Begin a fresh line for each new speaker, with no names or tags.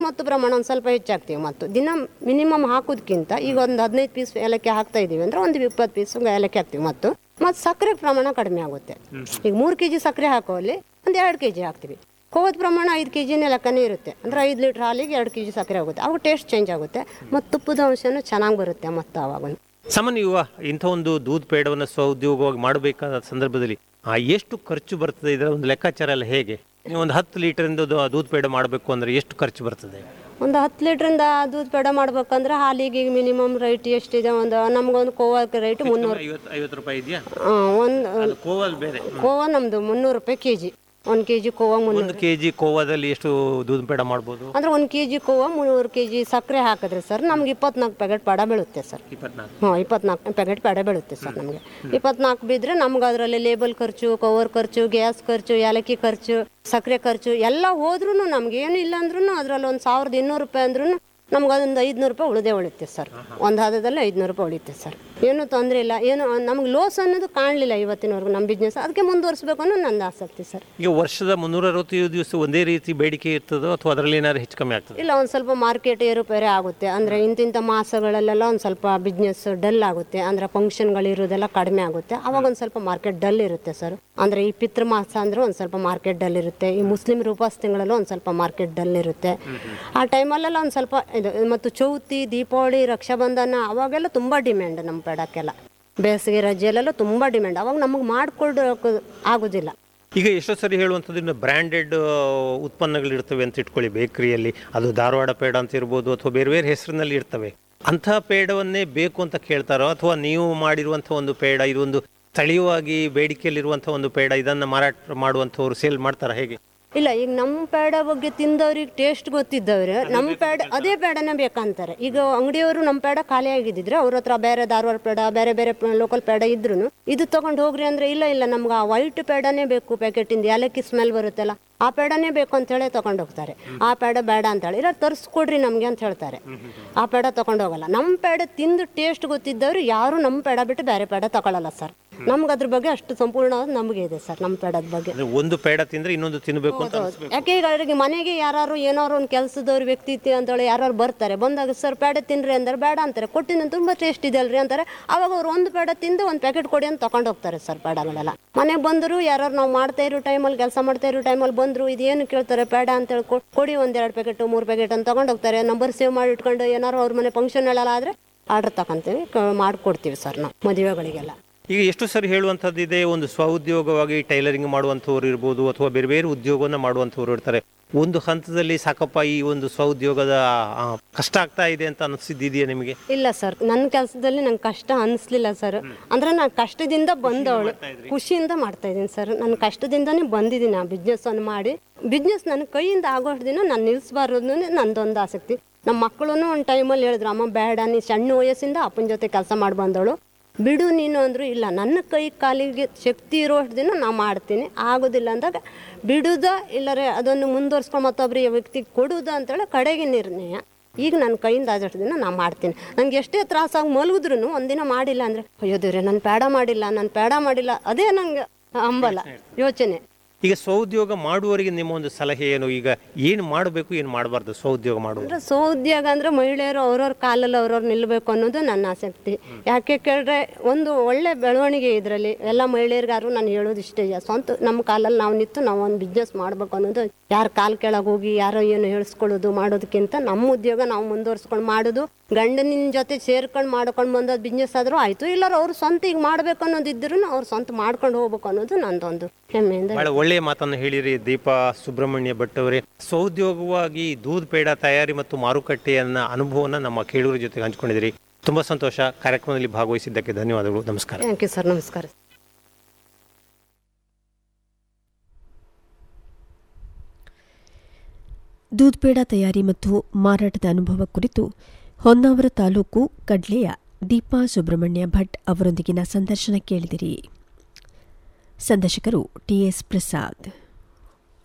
ಮತ್ತು ಪ್ರಮಾಣ ಒಂದು ಸ್ವಲ್ಪ ಹೆಚ್ಚಾಗ್ತೀವಿ ಮತ್ತು ದಿನ ಮಿನಿಮಮ್ ಹಾಕೋದಕ್ಕಿಂತ ಈಗ ಒಂದು ಹದಿನೈದು ಪೀಸ್ ಏಲಕ್ಕಿ ಹಾಕ್ತಾ ಇದೀವಿ ಅಂದ್ರೆ ಒಂದು ಇಪ್ಪತ್ತು ಪೀಸ್ ಏಲಕ್ಕಿ ಹಾಕ್ತೀವಿ ಮತ್ತು ಮತ್ತು ಸಕ್ಕರೆ ಪ್ರಮಾಣ ಕಡಿಮೆ ಆಗುತ್ತೆ ಈಗ ಮೂರು ಕೆ ಜಿ ಸಕ್ಕರೆ ಹಾಕೋಲ್ಲಿ ಒಂದು ಎರಡು ಕೆ ಜಿ ಹಾಕ್ತೀವಿ ಕೋವದ ಪ್ರಮಾಣ ಐದು ಕೆ ಜಿನೇ ಲೆಕ್ಕನೇ ಇರುತ್ತೆ ಅಂದರೆ ಐದು ಲೀಟ್ರ್ ಹಾಲಿಗೆ ಎರಡು ಕೆ ಜಿ ಸಕ್ಕರೆ ಆಗುತ್ತೆ ಅವಾಗ ಟೇಸ್ಟ್ ಚೇಂಜ್ ಆಗುತ್ತೆ ಮತ್ತು ತುಪ್ಪದ ಅಂಶನೂ ಚೆನ್ನಾಗಿ ಬರುತ್ತೆ ಮತ್ತು ಅವಾಗ
ಸಾಮಾನ್ಯ ಯುವ ಇಂಥ ಒಂದು ದೂದ್ ಪೇಡವನ್ನು ಸ್ವಉದ್ಯೋಗವಾಗಿ ಮಾಡಬೇಕಾದ ಸಂದರ್ಭದಲ್ಲಿ ಆ ಎಷ್ಟು ಖರ್ಚು ಬರ್ತದೆ ಇದರ ಒಂದು ಲೆಕ್ಕಾಚಾರ ಎಲ್ಲ ಹೇಗೆ ನೀವು ಒಂದು ಹತ್ತು ಲೀಟರಿಂದ ದೂದ್ ಪೇಡ ಮಾಡಬೇಕು ಅಂದರೆ ಎಷ್ಟು ಖರ್ಚು ಬರ್ತದೆ
ಒಂದು ಹತ್ತು ಲೀಟ್ರಿಂದ ದೂದ್ ಪೇಡ ಮಾಡ್ಬೇಕಂದ್ರೆ ಹಾಲಿಗೆ ಈಗ ಮಿನಿಮಮ್ ರೇಟ್ ಎಷ್ಟಿದೆ ಒಂದು ನಮ್ಗೊಂದು ಕೋವಾಕ್ಕೆ ರೇಟ್ ಮುನ್ನೂರು
ಐವತ್ತು ಐವತ್ತು ರೂಪಾಯಿ ಇದೆಯಾ
ಒಂದು
ಅದು ಕೋವಲ್ ಬೇರೆ
ಕೋವಾ ನಮ್ಮದು ಮುನ್ನೂರು ರೂಪಾಯಿ ಕೆ ಜಿ ಒಂದು ಕೆ ಜಿ ಕೋವಾ ಮುನ್ನೂರು
ಒಂದು ಕೆ ಜಿ ಕೋವಾದಲ್ಲಿ ಎಷ್ಟು ದೂದ್ ಪೇಡ ಮಾಡ್ಬೋದು
ಅಂದ್ರೆ ಒಂದು ಕೆ ಜಿ ಕೋವಾ ಮುನ್ನೂರು ಕೆ ಜಿ ಸಕ್ಕರೆ ಹಾಕಿದ್ರೆ ಸರ್ ನಮ್ಗೆ ಇಪ್ಪತ್ನಾಲ್ಕು ಪ್ಯಾಕೆಟ್ ಪಡ ಬೀಳುತ್ತೆ ಸರ್
ಇಪ್ಪತ್ನಾಲ್ಕು
ಹ್ಞೂ ಇಪ್ಪತ್ನಾಲ್ಕು ಪ್ಯಾಕೆಟ್ ಪಡ ಬೀಳುತ್ತೆ ಸರ್ ನಮಗೆ ಇಪ್ಪತ್ನಾಲ್ಕು ಬಿದ್ದರೆ ನಮ್ಗೆ ಅದರಲ್ಲಿ ಲೇಬಲ್ ಖರ್ಚು ಕವರ್ ಖರ್ಚು ಗ್ಯಾಸ್ ಖರ್ಚು ಏಲಕ್ಕಿ ಖರ್ಚು ಸಕ್ಕರೆ ಖರ್ಚು ಎಲ್ಲ ಹೋದ್ರೂ ನಮ್ಗೆ ಏನು ಇಲ್ಲ ಅಂದ್ರೂ ಅದರಲ್ಲಿ ಒಂದು ಸಾವಿರದ ಇನ್ನೂರು ರೂಪಾಯಿ ಅಂದ್ರೂ ನಮ್ಗೆ ಅದೊಂದು ಐದುನೂರು ರೂಪಾಯಿ ಉಳಿದೇ ಉಳಿತೆ ಸರ್ ಒಂದು ಹದದಲ್ಲಿ ಐದುನೂರು ರೂಪಾಯಿ ಉಳಿತೆ ಸರ್ ಏನು ತೊಂದರೆ ಇಲ್ಲ ಏನು ನಮ್ಗೆ ಲಾಸ್ ಅನ್ನೋದು ಕಾಣಲಿಲ್ಲ ಇವತ್ತಿನವರೆಗೂ ನಮ್ಮ ಬಿಸ್ನೆಸ್ ಅದಕ್ಕೆ ಮುಂದುವರಿಸ್ಬೇಕು ಅನ್ನೋ ನನ್ನ ಆಸಕ್ತಿ ಸರ್
ಈಗ ವರ್ಷದ ಮುನ್ನೂರ ಅರವತ್ತೈದು ದಿವಸ ಒಂದೇ ರೀತಿ ಬೇಡಿಕೆ ಇರ್ತದೋ ಅಥವಾ ಅದರಲ್ಲಿ ಏನಾದ್ರು ಹೆಚ್ಚು ಕಮ್ಮಿ ಆಗ್ತದೆ
ಇಲ್ಲ ಒಂದು ಸ್ವಲ್ಪ ಮಾರ್ಕೆಟ್ ಏರುಪೇರೆ ಆಗುತ್ತೆ ಅಂದರೆ ಇಂತಿಂಥ ಮಾಸಗಳಲ್ಲೆಲ್ಲ ಒಂದು ಸ್ವಲ್ಪ ಬಿಸ್ನೆಸ್ ಡಲ್ ಆಗುತ್ತೆ ಅಂದರೆ ಫಂಕ್ಷನ್ಗಳಿರೋದೆಲ್ಲ ಕಡಿಮೆ ಆಗುತ್ತೆ ಅವಾಗ ಒಂದು ಸ್ವಲ್ಪ ಮಾರ್ಕೆಟ್ ಡಲ್ ಇರುತ್ತೆ ಸರ್ ಅಂದರೆ ಈ ಪಿತೃ ಮಾಸ ಅಂದರೆ ಒಂದು ಸ್ವಲ್ಪ ಮಾರ್ಕೆಟ್ ಡಲ್ ಇರುತ್ತೆ ಈ ಮುಸ್ಲಿಂ ರೂಪಾಸ್ ತಿಂಗಳಲ್ಲೂ ಒಂದು ಸ್ವಲ್ಪ ಮಾರ್ಕೆಟ್ ಡಲ್ ಇರುತ್ತೆ ಆ ಟೈಮಲ್ಲೆಲ್ಲ ಒಂದು ಸ್ವಲ್ಪ ಇದು ಮತ್ತು ಚೌತಿ ದೀಪಾವಳಿ ರಕ್ಷಾಬಂಧನ ಅವಾಗೆಲ್ಲ ತುಂಬ ಡಿಮ್ಯಾಂಡ್ ನಮ್ಮ ಪೇಡಕ್ಕೆಲ್ಲ ಬೇಸಿಗೆ ರಜೆಯಲ್ಲೆಲ್ಲ ತುಂಬ ಡಿಮ್ಯಾಂಡ್ ಅವಾಗ ನಮಗೆ ಮಾಡಿಕೊಳ್ಳೋಕೆ ಆಗೋದಿಲ್ಲ
ಈಗ ಎಷ್ಟೋ ಸರಿ ಹೇಳುವಂಥದ್ದು ಬ್ರ್ಯಾಂಡೆಡ್ ಉತ್ಪನ್ನಗಳಿರ್ತವೆ ಅಂತ ಇಟ್ಕೊಳ್ಳಿ ಬೇಕರಿಯಲ್ಲಿ ಅದು ಧಾರವಾಡ ಪೇಡ ಅಂತ ಇರ್ಬೋದು ಅಥವಾ ಬೇರೆ ಬೇರೆ ಹೆಸರಿನಲ್ಲಿ ಇರ್ತವೆ ಅಂಥ ಪೇಡವನ್ನೇ ಬೇಕು ಅಂತ ಕೇಳ್ತಾರೋ ಅಥವಾ ನೀವು ಮಾಡಿರುವಂಥ ಒಂದು ಪೇಡ ಇದೊಂದು ಸ್ಥಳೀಯವಾಗಿ ಬೇಡಿಕೆಯಲ್ಲಿರುವಂಥ ಒಂದು ಪೇಡ ಇದನ್ನು ಮಾರಾಟ ಮಾಡುವಂಥವ್ರು ಸೇಲ್ ಮಾಡ್ತಾರಾ ಹೇಗೆ
ಇಲ್ಲ ಈಗ ನಮ್ಮ ಪೇಡ ಬಗ್ಗೆ ತಿಂದವ್ರಿಗೆ ಟೇಸ್ಟ್ ಗೊತ್ತಿದ್ದವ್ರೆ ನಮ್ಮ ಪೇಡ ಅದೇ ಪೇಡನೇ ಬೇಕಂತಾರೆ ಈಗ ಅಂಗಡಿಯವರು ನಮ್ಮ ಪೇಡ ಖಾಲಿ ಆಗಿದ್ದಿದ್ರೆ ಅವ್ರ ಹತ್ರ ಬೇರೆ ಧಾರವಾಡ ಪೇಡ ಬೇರೆ ಬೇರೆ ಲೋಕಲ್ ಪೇಡ ಇದ್ರು ಇದು ತಗೊಂಡು ಹೋಗ್ರಿ ಅಂದ್ರೆ ಇಲ್ಲ ಇಲ್ಲ ನಮ್ಗೆ ಆ ವೈಟ್ ಪೇಡನೇ ಬೇಕು ಪ್ಯಾಕೆಟಿಂದ ಏಲಕ್ಕಿ ಸ್ಮೆಲ್ ಬರುತ್ತಲ್ಲ ಆ ಪೇಡನೇ ಬೇಕು ಅಂತ ಹೇಳಿ ತಗೊಂಡು ಹೋಗ್ತಾರೆ ಆ ಪೇಡ ಬೇಡ ಅಂತ ಹೇಳಿ ಇಲ್ಲ ತರಿಸ್ಕೊಡ್ರಿ ನಮಗೆ ಅಂತ ಹೇಳ್ತಾರೆ ಆ ಪೇಡ ತಗೊಂಡು ಹೋಗಲ್ಲ ನಮ್ಮ ಪೇಡ ತಿಂದು ಟೇಸ್ಟ್ ಗೊತ್ತಿದ್ದವ್ರು ಯಾರು ನಮ್ಮ ಪೇಡ ಬಿಟ್ಟು ಬೇರೆ ಪೇಡ ತಗೊಳ್ಳಲ್ಲ ಸರ್ ನಮ್ಗೆ ಅದ್ರ ಬಗ್ಗೆ ಅಷ್ಟು ಸಂಪೂರ್ಣವಾದ ನಂಬಿಕೆ ಇದೆ ಸರ್ ನಮ್ಮ ಪೇಡದ ಬಗ್ಗೆ
ಅಂದ್ರೆ ಒಂದು ಪೇಡ ತಿಂದ್ರೆ ಇನ್ನೊಂದು ತಿನ್ನಬೇಕು ಅಂತ ಅನ್ಸ್ಬೇಕು.
ಯಾಕೆ ಈಗ ಅವ್ರಿಗೆ ಮನೆಗೆ ಯಾರು ಏನಾರು ಒಂದು ಕೆಲಸದವ್ರು ವ್ಯಕ್ತಿ ಇತ್ತು ಅಂತೇಳಿ ಯಾರು ಬರ್ತಾರೆ ಬಂದಾಗ ಸರ್ ಪೇಡ ತಿನ್ರಿ ಅಂದ್ರೆ ಬೇಡ ಅಂತಾರೆ ಕೊಟ್ಟಿನ ತುಂಬ ಟೇಸ್ಟ್ ಇದೆ ಅಲ್ರಿ ಅಂತಾರೆ ಅವಾಗ ಅವ್ರು ಒಂದು ಪೇಡ ತಿಂದು ಒಂದು ಪ್ಯಾಕೆಟ್ ಕೊಡಿ ಅಂತ ತಗೊಂಡು ಹೋಗ್ತಾರೆ ಸರ್ ಪೇಡಗಳೆಲ್ಲ ಮನೆಗೆ ಬಂದರು ಯಾರು ನಾವು ಮಾಡ್ತಾ ಇರೋ ಟೈಮಲ್ಲಿ ಕೆಲಸ ಮಾಡ್ತಾ ಇರೋ ಟೈಮಲ್ಲಿ ಬಂದರು ಇದೇನು ಕೇಳ್ತಾರೆ ಪೇಡ ಅಂತೇಳಿ ಕೊ- ಕೊಡಿ ಒಂದು ಎರಡು ಪ್ಯಾಕೆಟ್ ಮೂರು ಪ್ಯಾಕೆಟ್ ಅಂತ ತಗೊಂಡು ಹೋಗ್ತಾರೆ ನಂಬರ್ ಸೇವ್ ಮಾಡಿ ಇಟ್ಕೊಂಡು ಏನಾರು ಅವ್ರ ಮನೆ ಫಂಕ್ಷನ್ ಎಲ್ಲ ಆದರೆ ಆರ್ಡರ್ ತಗೊಂತೀವಿ ಕ- ಮಾಡ್ಕೊಡ್ತೀವಿ ಸರ್ ನಾವು ಮದುವೆಗಳಿಗೆಲ್ಲ
ಈಗ ಎಷ್ಟು ಸರಿ ಹೇಳುವಂಥದ್ದು ಇದೆ ಒಂದು ಸ್ವಉದ್ಯೋಗವಾಗಿ ಟೈಲರಿಂಗ್ ಮಾಡುವಂಥವ್ರು ಇರ್ಬೋದು ಅಥವಾ ಬೇರೆ ಬೇರೆ ಉದ್ಯೋಗವನ್ನು ಮಾಡುವಂಥವ್ರು ಇರ್ತಾರೆ ಒಂದು ಹಂತದಲ್ಲಿ ಸಾಕಪ್ಪ ಈ ಒಂದು ಸ್ವಉದ್ಯೋಗದ ಆ, ಕಷ್ಟ ಆಗ್ತಾ ಇದೆ ಅಂತ ಅನಿಸಿದ್ದಿದೆಯಾ ನಿಮಗೆ
ಇಲ್ಲ ಸರ್ ನನ್ನ ಕೆಲಸದಲ್ಲಿ ನಂಗೆ ಕಷ್ಟ ಅನಿಸ್ಲಿಲ್ಲ ಸರ್ ಅಂದ್ರೆ ನಾನು ಕಷ್ಟದಿಂದ ಬಂದವಳು ಖುಷಿಯಿಂದ ಮಾಡ್ತಾ ಇದ್ದೀನಿ ಸರ್ ನನ್ನ ಕಷ್ಟದಿಂದನೇ ಬಂದಿದ್ದೀನಿ ಆ ಬಿಸ್ನೆಸ್ ಅನ್ನು ಮಾಡಿ ಬಿಸ್ನೆಸ್ ನನ್ನ ಕೈಯಿಂದ ಆಗೋಷ್ಟು ದಿನ ನಾನು ನಿಲ್ಲಿಸಬಾರ್ದು ನಂದೊಂದು ಆಸಕ್ತಿ ನಮ್ಮ ಮಕ್ಕಳು ಒಂದು ಟೈಮಲ್ಲಿ ಹೇಳಿದ್ರು ಅಮ್ಮ ಬೇಡ ನೀ ಸಣ್ಣ ವಯಸ್ಸಿಂದ ಅಪ್ಪನ ಜೊತೆ ಕೆಲಸ ಮಾಡಿ ಬಂದವಳು ಬಿಡು ನೀನು ಅಂದರು ಇಲ್ಲ ನನ್ನ ಕೈ ಕಾಲಿಗೆ ಶಕ್ತಿ ಇರೋಷ್ಟು ದಿನ ನಾ ಮಾಡ್ತೀನಿ ಆಗೋದಿಲ್ಲ ಅಂದಾಗ ಬಿಡುದ ಇಲ್ಲರೆ ಅದನ್ನು ಮುಂದುವರ್ಸ್ಕೊಂಡು ಮತ್ತೊಬ್ಬರಿಗೆ ವ್ಯಕ್ತಿಗೆ ಕೊಡುದ ಅಂತೇಳಿ ಕಡೆಗೆ ನಿರ್ಣಯ ಈಗ ನನ್ನ ಕೈಯಿಂದ ಆದಷ್ಟು ದಿನ ನಾ ಮಾಡ್ತೀನಿ ನನಗೆ ಎಷ್ಟೇ ತ್ರಾಸಾಗಿ ಮಲಗಿದ್ರು ಒಂದಿನ ಮಾಡಿಲ್ಲ ಅಂದರೆ ಅಯ್ಯೋ ದೇವ್ರೆ ನಾನು ಪೇಡ ಮಾಡಿಲ್ಲ ನಾನು ಪೇಡ ಮಾಡಿಲ್ಲ ಅದೇ ನನಗೆ ಹಂಬಲ ಯೋಚನೆ
ಈಗ ಸ್ವಉದ್ಯೋಗ ಮಾಡುವವರಿಗೆ ನಿಮ್ಮ ಒಂದು ಸಲಹೆ ಏನು ಈಗ ಏನು ಮಾಡಬೇಕು ಏನು ಮಾಡಬಾರ್ದು ಸ್ವಉದ್ಯೋಗ ಮಾಡುವ
ಅಂದ್ರೆ ಸ್ವಉದ್ಯೋಗ ಅಂದ್ರೆ ಮಹಿಳೆಯರು ಅವ್ರವ್ರ ಕಾಲಲ್ಲಿ ಅವ್ರವ್ರು ನಿಲ್ಲಬೇಕು ಅನ್ನೋದು ನನ್ನ ಆಸಕ್ತಿ ಯಾಕೆ ಕೇಳಿದ್ರೆ ಒಂದು ಒಳ್ಳೆ ಬೆಳವಣಿಗೆ ಇದರಲ್ಲಿ ಎಲ್ಲ ಮಹಿಳೆಯರಿಗಾರು ನಾನು ಹೇಳೋದು ಇಷ್ಟೇ ಸ್ವಂತ ನಮ್ಮ ಕಾಲಲ್ಲಿ ನಾವು ನಿಂತು ನಾವು ಒಂದು ಬಿಸ್ನೆಸ್ ಮಾಡಬೇಕು ಅನ್ನೋದು ಯಾರ ಕಾಲ್ ಕೆಳಗೆ ಹೋಗಿ ಯಾರೋ ಏನು ಹೇಳಿಸ್ಕೊಳ್ಳೋದು ಮಾಡೋದಕ್ಕಿಂತ ನಮ್ಮ ಉದ್ಯೋಗ ನಾವು ಮುಂದುವರ್ಸ್ಕೊಂಡು ಮಾಡೋದು ಗಂಡನಿನ ಜೊತೆ ಸೇರ್ಕೊಂಡು ಮಾಡ್ಕೊಂಡು ಬಂದದ್ದು ಬಿಸ್ನೆಸ್ ಆದರೂ ಆಯಿತು ಇಲ್ಲಾರ ಅವ್ರು ಸ್ವಂತ ಈಗ ಮಾಡಬೇಕು ಅನ್ನೋದಿದ್ರು ಅವ್ರು ಸ್ವಂತ ಮಾಡ್ಕೊಂಡು ಹೋಗ್ಬೇಕು ಅನ್ನೋದು ನಂದೊಂದು ಹೆಮ್ಮೆಯಿಂದ
ಬಹಳ ಒಳ್ಳೆಯ ಮಾತನ್ನು ಹೇಳಿರಿ ದೀಪಾ ಸುಬ್ರಹ್ಮಣ್ಯ ಭಟ್ ಅವರೇ ಸ್ವಉದ್ಯೋಗವಾಗಿ ದೂದ್ ಪೇಡ ತಯಾರಿ ಮತ್ತು ಮಾರುಕಟ್ಟೆಯನ್ನ ಅನುಭವನ ನಮ್ಮ ಕೇಳುಗರ ಜೊತೆಗೆ ಹಂಚ್ಕೊಂಡಿದ್ದೀರಿ ತುಂಬಾ ಸಂತೋಷ ಕಾರ್ಯಕ್ರಮದಲ್ಲಿ ಭಾಗವಹಿಸಿದ್ದಕ್ಕೆ ಧನ್ಯವಾದಗಳು ನಮಸ್ಕಾರ
ಥ್ಯಾಂಕ್ ಯು ಸರ್ ನಮಸ್ಕಾರ
ದೂದ್ ಪೇಡ ತಯಾರಿ ಮತ್ತು ಮಾರಾಟದ ಅನುಭವ ಕುರಿತು ಹೊನ್ನಾವರ ತಾಲೂಕು ಕಡ್ಲೆಯ ದೀಪಾ ಸುಬ್ರಹ್ಮಣ್ಯ ಭಟ್ ಅವರೊಂದಿಗಿನ ಸಂದರ್ಶನ ಕೇಳಿದಿರಿ ಸಂದರ್ಶಕರು ಟಿಎಸ್ ಪ್ರಸಾದ್